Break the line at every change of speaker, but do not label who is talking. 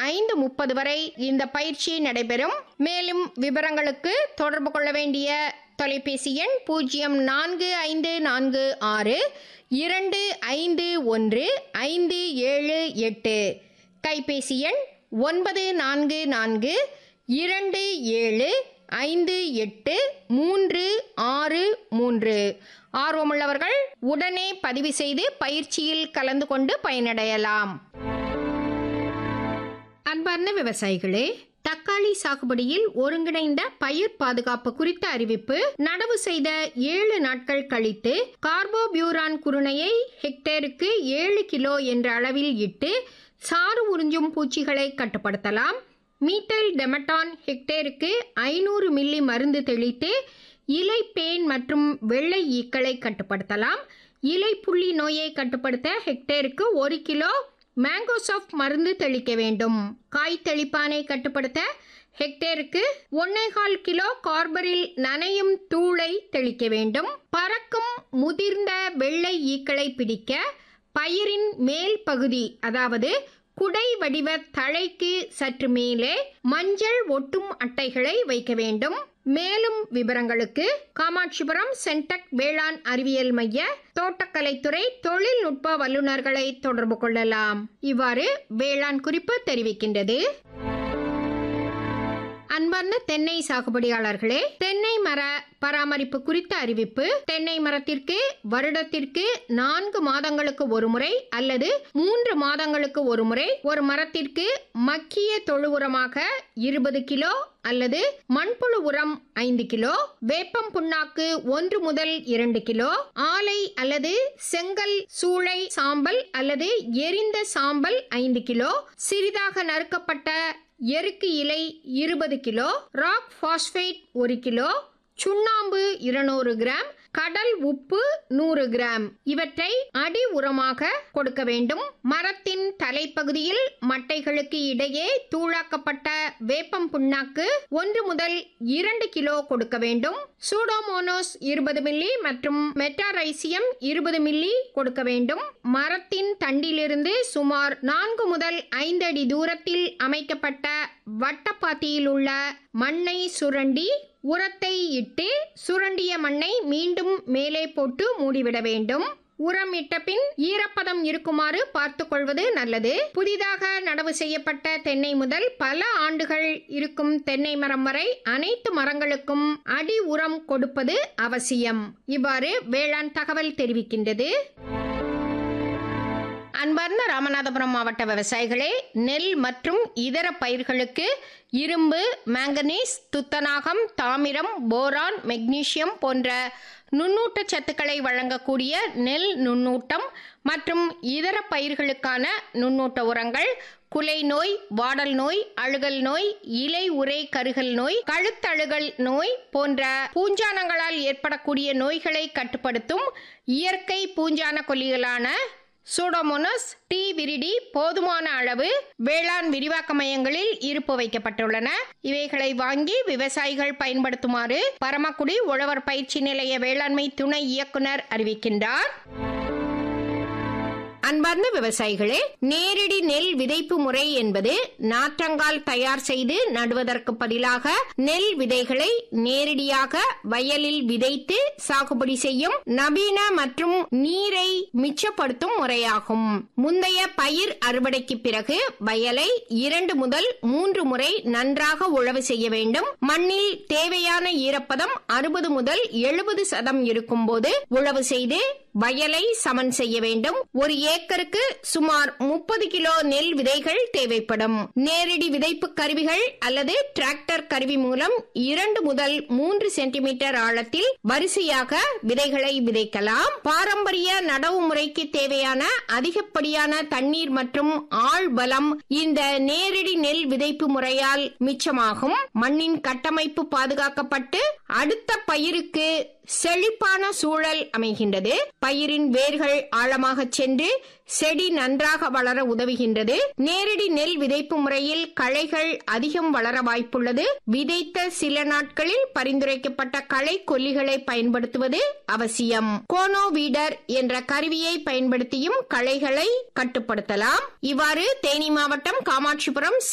ஐந்து முப்பது வரை இந்த பயிற்சி நடைபெறும் மேலும் விவரங்களுக்கு தொடர்பு கொள்ள வேண்டிய தொலைபேசி எண் பூஜ்ஜியம் நான்கு ஐந்து நான்கு ஆறு இரண்டு ஐந்து ஒன்று ஐந்து ஏழு எட்டு கைபேசி எண் ஒன்பது நான்கு நான்கு இரண்டு ஏழு ஐந்து எட்டு மூன்று ஆறு மூன்று ஆர்வமுள்ளவர்கள் உடனே பதிவு செய்து பயிற்சியில் கலந்து கொண்டு பயனடையலாம் அன்பார்ந்த விவசாயிகளே தக்காளி சாகுபடியில் ஒருங்கிணைந்த பயிர் பாதுகாப்பு குறித்த அறிவிப்பு நடவு செய்த ஏழு நாட்கள் கழித்து கார்போபியூரான் குருணையை ஹெக்டேருக்கு ஏழு கிலோ என்ற அளவில் இட்டு சாறு உறிஞ்சும் பூச்சிகளை கட்டுப்படுத்தலாம் மீட்டைல் டெமட்டான் ஹெக்டேருக்கு ஐநூறு மில்லி மருந்து தெளித்து இலை பேன் மற்றும் வெள்ளை ஈக்களை கட்டுப்படுத்தலாம் இலை புள்ளி நோயை கட்டுப்படுத்த ஹெக்டேருக்கு ஒரு கிலோ மேங்கோசாஃப்ட் மருந்து தெளிக்க வேண்டும் காய் தெளிப்பானை கட்டுப்படுத்த ஹெக்டேருக்கு ஒன்னேகால் கிலோ கார்பரில் நனையும் தூளை தெளிக்க வேண்டும் பறக்கும் முதிர்ந்த வெள்ளை ஈக்களை பிடிக்க பயிரின் மேல் பகுதி அதாவது குடை வடிவ தழைக்கு சற்று மேலே மஞ்சள் ஒட்டும் அட்டைகளை வைக்க வேண்டும் மேலும் விவரங்களுக்கு காமாட்சிபுரம் சென்டெக் வேளாண் அறிவியல் மைய தோட்டக்கலைத்துறை தொழில்நுட்ப வல்லுநர்களை தொடர்பு கொள்ளலாம் இவ்வாறு வேளாண் குறிப்பு தெரிவிக்கின்றது அன்பார்ந்த தென்னை சாகுபடியாளர்களே தென்னை மர பராமரிப்பு குறித்த அறிவிப்பு தென்னை மரத்திற்கு வருடத்திற்கு நான்கு மாதங்களுக்கு ஒரு முறை அல்லது மூன்று மாதங்களுக்கு ஒரு முறை ஒரு மரத்திற்கு மக்கிய தொழு உரமாக இருபது கிலோ அல்லது மண்புழு உரம் ஐந்து கிலோ வேப்பம் புண்ணாக்கு ஒன்று முதல் இரண்டு கிலோ ஆலை அல்லது செங்கல் சூளை சாம்பல் அல்லது எரிந்த சாம்பல் ஐந்து கிலோ சிறிதாக நறுக்கப்பட்ட எருக்கு இலை இருபது கிலோ ராக் பாஸ்பேட் ஒரு கிலோ சுண்ணாம்பு இருநூறு கிராம் கடல் உப்பு நூறு கிராம் இவற்றை அடி உரமாக கொடுக்க வேண்டும் மரத்தின் தலைப்பகுதியில் மட்டைகளுக்கு இடையே தூளாக்கப்பட்ட வேப்பம் புண்ணாக்கு ஒன்று முதல் இரண்டு கிலோ கொடுக்க வேண்டும் சூடோமோனோஸ் இருபது மில்லி மற்றும் மெட்டாரைசியம் இருபது மில்லி கொடுக்க வேண்டும் மரத்தின் தண்டிலிருந்து சுமார் நான்கு முதல் ஐந்து அடி தூரத்தில் அமைக்கப்பட்ட வட்டப்பாத்தியில் உள்ள மண்ணை சுரண்டி உரத்தை இட்டு சுரண்டிய மண்ணை மீண்டும் மேலே போட்டு மூடிவிட வேண்டும் உரம் இட்ட பின் ஈரப்பதம் இருக்குமாறு பார்த்து கொள்வது நல்லது புதிதாக நடவு செய்யப்பட்ட தென்னை முதல் பல ஆண்டுகள் இருக்கும் தென்னை மரம் வரை அனைத்து மரங்களுக்கும் அடி உரம் கொடுப்பது அவசியம் இவ்வாறு வேளாண் தகவல் தெரிவிக்கின்றது அன்பார்ந்த ராமநாதபுரம் மாவட்ட விவசாயிகளே நெல் மற்றும் இதர பயிர்களுக்கு இரும்பு மேங்கனீஸ் துத்தநாகம் தாமிரம் போரான் மெக்னீசியம் போன்ற நுண்ணூட்ட சத்துக்களை வழங்கக்கூடிய நெல் நுண்ணூட்டம் மற்றும் இதர பயிர்களுக்கான நுண்ணூட்ட உரங்கள் குலை நோய் வாடல் நோய் அழுகல் நோய் இலை உரை கருகல் நோய் கழுத்தழுகல் நோய் போன்ற பூஞ்சானங்களால் ஏற்படக்கூடிய நோய்களை கட்டுப்படுத்தும் இயற்கை பூஞ்சான கொல்லிகளான சூடோமோனஸ் டி விரிடி போதுமான அளவு வேளாண் விரிவாக்க மையங்களில் இருப்பு வைக்கப்பட்டுள்ளன இவைகளை வாங்கி விவசாயிகள் பயன்படுத்துமாறு பரமக்குடி உழவர் பயிற்சி நிலைய வேளாண்மை துணை இயக்குனர் அறிவிக்கின்றார் அன்பார்ந்த விவசாயிகளே நேரடி நெல் விதைப்பு முறை என்பது நாற்றங்கால் தயார் செய்து நடுவதற்கு பதிலாக நெல் விதைகளை நேரடியாக வயலில் விதைத்து சாகுபடி செய்யும் நவீன மற்றும் நீரை மிச்சப்படுத்தும் முறையாகும் முந்தைய பயிர் அறுவடைக்கு பிறகு வயலை இரண்டு முதல் மூன்று முறை நன்றாக உழவு செய்ய வேண்டும் மண்ணில் தேவையான ஈரப்பதம் அறுபது முதல் எழுபது சதம் இருக்கும் போது உழவு செய்து வயலை சமன் செய்ய வேண்டும் ஒரு ஏக்கருக்கு சுமார் முப்பது கிலோ நெல் விதைகள் தேவைப்படும் நேரடி விதைப்பு கருவிகள் அல்லது டிராக்டர் கருவி மூலம் இரண்டு முதல் மூன்று சென்டிமீட்டர் ஆழத்தில் வரிசையாக விதைகளை விதைக்கலாம் பாரம்பரிய நடவு முறைக்கு தேவையான அதிகப்படியான தண்ணீர் மற்றும் ஆள் பலம் இந்த நேரடி நெல் விதைப்பு முறையால் மிச்சமாகும் மண்ணின் கட்டமைப்பு பாதுகாக்கப்பட்டு அடுத்த பயிருக்கு செழிப்பான சூழல் அமைகின்றது பயிரின் வேர்கள் ஆழமாக சென்று செடி நன்றாக வளர உதவுகின்றது நேரடி நெல் விதைப்பு முறையில் களைகள் அதிகம் வளர வாய்ப்புள்ளது விதைத்த சில நாட்களில் பரிந்துரைக்கப்பட்ட களை கொல்லிகளை பயன்படுத்துவது அவசியம் கோனோ வீடர் என்ற கருவியை பயன்படுத்தியும் களைகளை கட்டுப்படுத்தலாம் இவ்வாறு தேனி மாவட்டம் காமாட்சிபுரம்